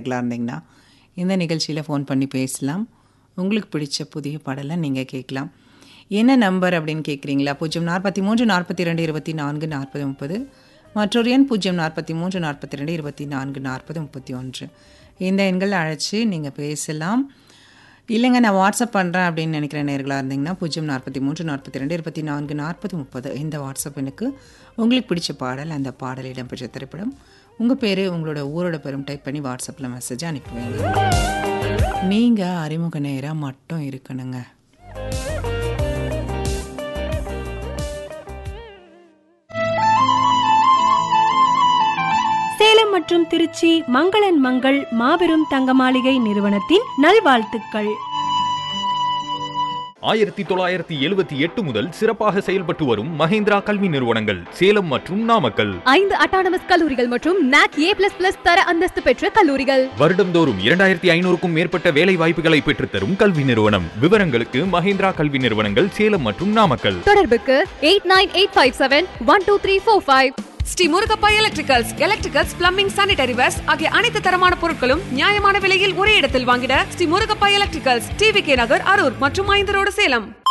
நேர்களாக இருந்தீங்கன்னா இந்த நிகழ்ச்சியில் ஃபோன் பண்ணி பேசலாம் உங்களுக்கு பிடிச்ச புதிய பாடலை நீங்கள் கேட்கலாம் என்ன நம்பர் அப்படின்னு கேட்குறீங்களா பூஜ்ஜியம் நாற்பத்தி மூன்று நாற்பத்தி ரெண்டு இருபத்தி நான்கு நாற்பது முப்பது மற்றொரு எண் பூஜ்ஜியம் நாற்பத்தி மூன்று நாற்பத்தி ரெண்டு இருபத்தி நான்கு நாற்பது முப்பத்தி ஒன்று இந்த எண்கள் அழைச்சி நீங்கள் பேசலாம் இல்லைங்க நான் வாட்ஸ்அப் பண்ணுறேன் அப்படின்னு நினைக்கிற நேர்களாக இருந்தீங்கன்னா பூஜ்ஜியம் நாற்பத்தி மூன்று நாற்பத்தி ரெண்டு இருபத்தி நான்கு நாற்பது முப்பது இந்த வாட்ஸ்அப் எனக்கு உங்களுக்கு பிடிச்ச பாடல் அந்த பாடல் இடம்பெற்ற திரைப்படம் உங்கள் பேர் உங்களோட ஊரோட பேரும் டைப் பண்ணி வாட்ஸ்அப்பில் மெசேஜ் அனுப்புவீங்க நீங்கள் அறிமுக நேராக மட்டும் இருக்கணுங்க சேலம் மற்றும் திருச்சி மங்களன் மங்கள் மாபெரும் தங்க மாளிகை நிறுவனத்தின் நல்வாழ்த்துக்கள் ஆயிரத்தி தொள்ளாயிரத்தி எழுபத்தி எட்டு முதல் சிறப்பாக செயல்பட்டு வரும் மஹேந்திரா கல்வி நிறுவனங்கள் சேலம் மற்றும் நாமக்கல் ஐந்து அட்டானமஸ் கல்லூரிகள் மற்றும் நாக் ஏ பிளஸ் பிளஸ் தர அந்தஸ்து பெற்ற கல்லூரிகள் வருடந்தோறும் இரண்டாயிரத்தி ஐநூறுக்கும் மேற்பட்ட வேலை வாய்ப்புகளை பெற்றுத்தரும் கல்வி நிறுவனம் விவரங்களுக்கு மஹேந்திரா கல்வி நிறுவனங்கள் சேலம் மற்றும் நாமக்கல் தொடர்புக்கு eight nine eight five seven one two three four five Shri Murugappa electricals electricals plumbing sanitary wares ஆகிய அனைத்து தரமான பொருட்களும் நியாயமான விலையில் ஒரே இடத்தில் வாங்கிட Shri Murugappa electricals T V K Nagar Arur மற்றும் ஐந்து ரோடு சேலம்